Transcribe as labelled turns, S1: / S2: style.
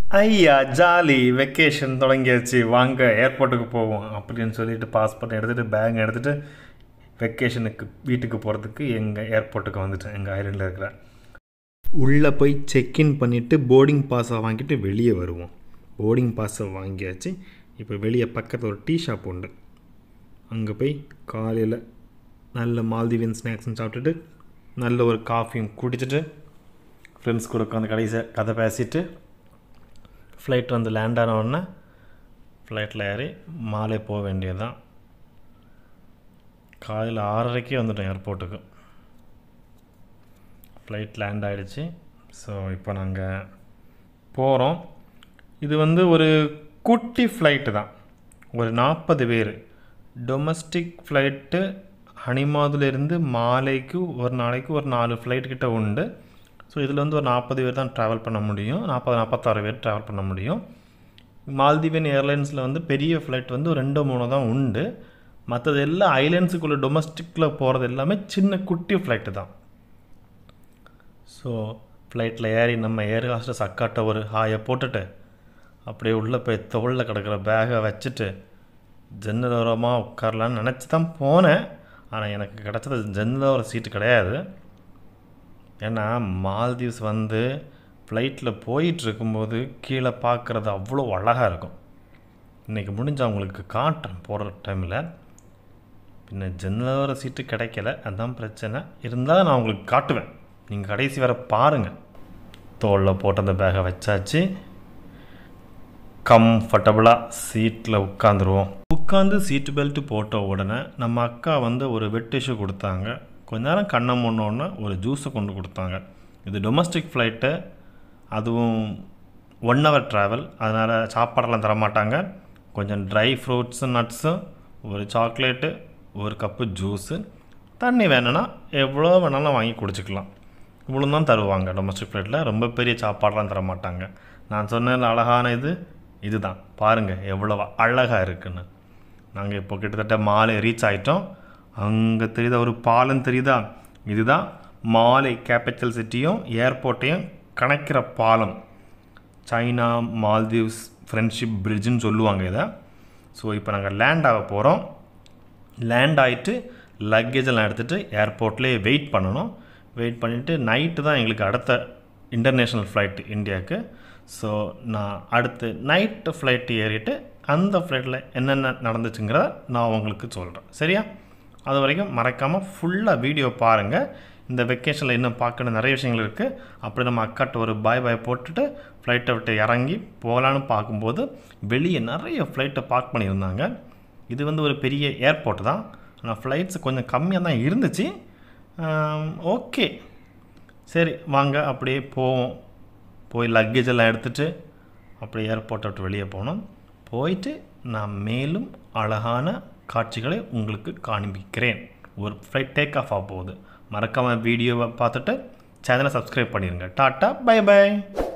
S1: ஐயா jolly vacation தொடங்கியாச்சு வாங்க ஏர்போர்ட்டுக்கு போவோம் அப்படின்னு சொல்லிட்டு பாஸ்போர்ட் எடுத்துகிட்டு பேக் எடுத்துகிட்டு வெக்கேஷனுக்கு வீட்டுக்கு போகிறதுக்கு எங்கள் ஏர்போர்ட்டுக்கு வந்துட்டேன் எங்கள் ஐலண்டில் இருக்கிற உள்ளே போய் செக்இன் பண்ணிவிட்டு போர்டிங் பாஸை வாங்கிட்டு வெளியே வருவோம் போர்டிங் பாஸை வாங்கியாச்சு இப்போ வெளியே பக்கத்தில் ஒரு டீ ஷாப் உண்டு அங்கே போய் காலையில் நல்ல மால்தீவியன் ஸ்நாக்ஸும் சாப்பிட்டுட்டு நல்ல ஒரு காஃபியும் குடிச்சிட்டு ஃப்ரெண்ட்ஸ் கூட உட்காந்து கடைசி கதை பேசிட்டு ஃப்ளைட் வந்து லேண்ட் ஆன உடனே ஃப்ளைட்டில் ஏறி மாலே போக வேண்டியது தான் காலையில் ஆறரைக்கே வந்துட்டோம் ஏர்போர்ட்டுக்கு ஃப்ளைட் லேண்ட் ஆகிடுச்சு ஸோ இப்போ நாங்கள் போகிறோம் இது வந்து ஒரு குட்டி ஃப்ளைட்டு தான் ஒரு நாற்பது பேர் டொமஸ்டிக் ஃப்ளைட்டு ஹனிமாதுலேருந்து மாலைக்கு ஒரு நாளைக்கு ஒரு நாலு ஃப்ளைட் கிட்ட உண்டு ஸோ இதில் வந்து ஒரு நாற்பது பேர் தான் ட்ராவல் பண்ண முடியும் நாற்பது நாற்பத்தாறு பேர் ட்ராவல் பண்ண முடியும் மால்தீவியன் ஏர்லைன்ஸில் வந்து பெரிய ஃப்ளைட் வந்து ஒரு ரெண்டோ மூணோ தான் உண்டு மற்றது எல்லாம் ஐலேண்ட்ஸுக்குள்ளே டொமஸ்டிக்கில் போகிறது எல்லாமே சின்ன குட்டி ஃப்ளைட்டு தான் ஸோ ஃப்ளைட்டில் ஏறி நம்ம ஏர் ஹாஸ்டஸ் அக்காட்ட ஒரு ஹாயை போட்டுட்டு அப்படியே உள்ளே போய் தோளில் கிடக்கிற பேகை வச்சுட்டு ஜன்னலோரமாக உட்காரலான்னு நினச்சி தான் போனேன் ஆனால் எனக்கு கிடச்சது ஜன்னலோர சீட்டு கிடையாது ஏன்னா மால்தீவ்ஸ் வந்து ஃப்ளைட்டில் போயிட்டு இருக்கும்போது கீழே பார்க்குறது அவ்வளோ அழகாக இருக்கும் இன்றைக்கி முடிஞ்ச அவங்களுக்கு காட்டுறேன் போகிற டைமில் பின்ன ஜன்னலோர சீட்டு கிடைக்கல அதுதான் பிரச்சனை இருந்தால் நான் உங்களுக்கு காட்டுவேன் நீங்கள் கடைசி வர பாருங்கள் தோளில் போட்டு அந்த பேகை வச்சாச்சு கம்ஃபர்டபுளாக சீட்டில் உட்காந்துருவோம் உட்காந்து சீட்டு பெல்ட் போட்ட உடனே நம்ம அக்கா வந்து ஒரு வெட் டிஷ்யூ கொடுத்தாங்க கொஞ்ச நேரம் கண்ணை முன்னோடனே ஒரு ஜூஸை கொண்டு கொடுத்தாங்க இது டொமஸ்டிக் ஃப்ளைட்டு அதுவும் ஒன் ஹவர் ட்ராவல் அதனால் சாப்பாடெல்லாம் தரமாட்டாங்க கொஞ்சம் ட்ரை ஃப்ரூட்ஸு நட்ஸும் ஒரு சாக்லேட்டு ஒரு கப்பு ஜூஸு தண்ணி வேணும்னா எவ்வளோ வேணாலும் வாங்கி குடிச்சிக்கலாம் இவ்வளோ தான் தருவாங்க டொமஸ்டிக் ஃப்ளைட்டில் ரொம்ப பெரிய சாப்பாடெலாம் தர மாட்டாங்க நான் சொன்ன அழகான இது இதுதான் பாருங்கள் எவ்வளோ அழகாக இருக்குன்னு நாங்கள் இப்போ கிட்டத்தட்ட மாலை ரீச் ஆகிட்டோம் அங்கே தெரியுதா ஒரு பாலம் தெரியுதா இதுதான் மாலை கேபிட்டல் சிட்டியும் ஏர்போர்ட்டையும் கணக்கிற பாலம் சைனா மால்தீவ்ஸ் ஃப்ரெண்ட்ஷிப் பிரிட்ஜுன்னு சொல்லுவாங்க இதை ஸோ இப்போ நாங்கள் லேண்ட் ஆக போகிறோம் லேண்ட் ஆகிட்டு லக்கேஜ் எல்லாம் எடுத்துகிட்டு ஏர்போர்ட்லேயே வெயிட் பண்ணணும் வெயிட் பண்ணிவிட்டு நைட்டு தான் எங்களுக்கு அடுத்த இன்டர்நேஷ்னல் ஃப்ளைட் இந்தியாவுக்கு ஸோ நான் அடுத்து நைட்டு ஃப்ளைட்டு ஏறிட்டு அந்த ஃப்ளைட்டில் என்னென்ன நடந்துச்சுங்கிறத நான் உங்களுக்கு சொல்கிறேன் சரியா அது வரைக்கும் மறக்காமல் ஃபுல்லாக வீடியோ பாருங்கள் இந்த வெக்கேஷனில் இன்னும் பார்க்கணும் நிறைய விஷயங்கள் இருக்குது அப்படி நம்ம அக்காட்ட ஒரு பாய் பாய் போட்டுட்டு ஃப்ளைட்டை விட்டு இறங்கி போகலான்னு பார்க்கும்போது வெளியே நிறைய ஃப்ளைட்டை பார்க் பண்ணியிருந்தாங்க இது வந்து ஒரு பெரிய ஏர்போர்ட் தான் ஆனால் ஃப்ளைட்ஸ் கொஞ்சம் கம்மியாக தான் இருந்துச்சு ஓகே சரி வாங்க அப்படியே போவோம் போய் லக்கேஜ் எல்லாம் எடுத்துகிட்டு அப்படியே ஏர்போர்ட்டை விட்டு வெளியே போனோம் போயிட்டு நான் மேலும் அழகான காட்சிகளை உங்களுக்கு காண்பிக்கிறேன் ஒரு ஃப்ளைட் டேக் ஆஃப் ஆக போகுது மறக்காமல் வீடியோவை பார்த்துட்டு சேனலை சப்ஸ்கிரைப் பண்ணிடுங்க டாட்டா பை பை